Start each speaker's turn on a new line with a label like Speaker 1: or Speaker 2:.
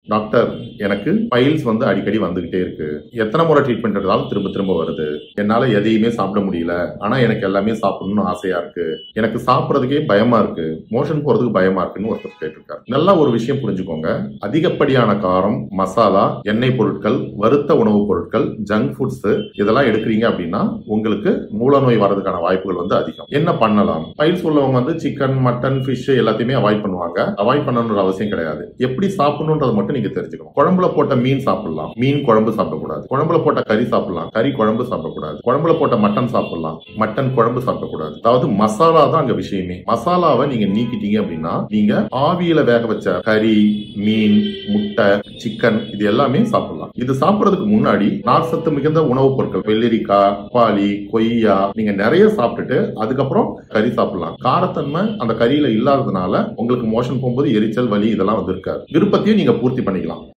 Speaker 1: doctor எனக்கு files வந்து அடிக்கடி வந்துகிட்டே இருக்கு எத்தனை முறை ட்ரீட்மெண்ட் எடுத்தாலும் திரும்ப திரும்ப வருது என்னால எதையுமே சாப்பிட முடியல ஆனா எனக்கு எல்லாமே சாப்பிடணும்னு ஆசையா இருக்கு எனக்கு சாப்பிடறதுக்கே பயமா இருக்கு மோஷன் போறதுக்கு பயமா இருக்குன்னு ஒருத்தர் கேட்டிருக்காரு நல்லா ஒரு விஷயம் புரிஞ்சுக்கோங்க அதிகப்படியான காரம் மசாலா எண்ணெய் பொருட்கள் வறுத்த உணவுப் பொருட்கள் ஜங்க் ஃபுட்ஸ் இதெல்லாம் எடுக்கிறீங்க அப்படின்னா உங்களுக்கு மூல நோய் வரதுக்கான வாய்ப்புகள் வந்து அதிகம் என்ன பண்ணலாம் பைல்ஸ் உள்ளவங்க வந்து சிக்கன் மட்டன் ஃபிஷ் எல்லாத்தையுமே அவாய்ட் பண்ணுவாங்க அவாய்ட் பண்ணணுன்ற அவசியம் கிடையாது எப்படி சாப்பிடணுன்றதை மட்டும் நீங்க தெரிஞ்சுக்கணும் குழம்புல போட்ட மீன் சாப்பிடலாம் மீன் குழம்பு சாப்பிடக்கூடாது குழம்புல போட்ட கறி சாப்பிடலாம் கறி குழம்பு சாப்பிடக்கூடாது குழம்புல போட்ட மட்டன் சாப்பிடலாம் மட்டன் குழம்பு சாப்பிடக்கூடாது அதாவது மசாலா தான் அங்க விஷயமே மசாலாவை நீங்க நீக்கிட்டீங்க அப்படின்னா நீங்க ஆவியில வேக வச்ச கறி மீன் முட்டை சிக்கன் இது எல்லாமே சாப்பிடலாம் இது சாப்பிடறதுக்கு முன்னாடி நார்சத்து மிகுந்த உணவுப் பொருட்கள் வெள்ளரிக்காய் பாலி கொய்யா நீங்க நிறைய சாப்பிட்டுட்டு அதுக்கப்புறம் கறி சாப்பிடலாம் காரத்தன்மை அந்த கறியில இல்லாததுனால உங்களுக்கு மோஷன் போகும்போது எரிச்சல் வலி இதெல்லாம் வந்து இருக்காது விருப்பத்தையும் நீங்க பூர்த்தி பண்ணிக்கலாம்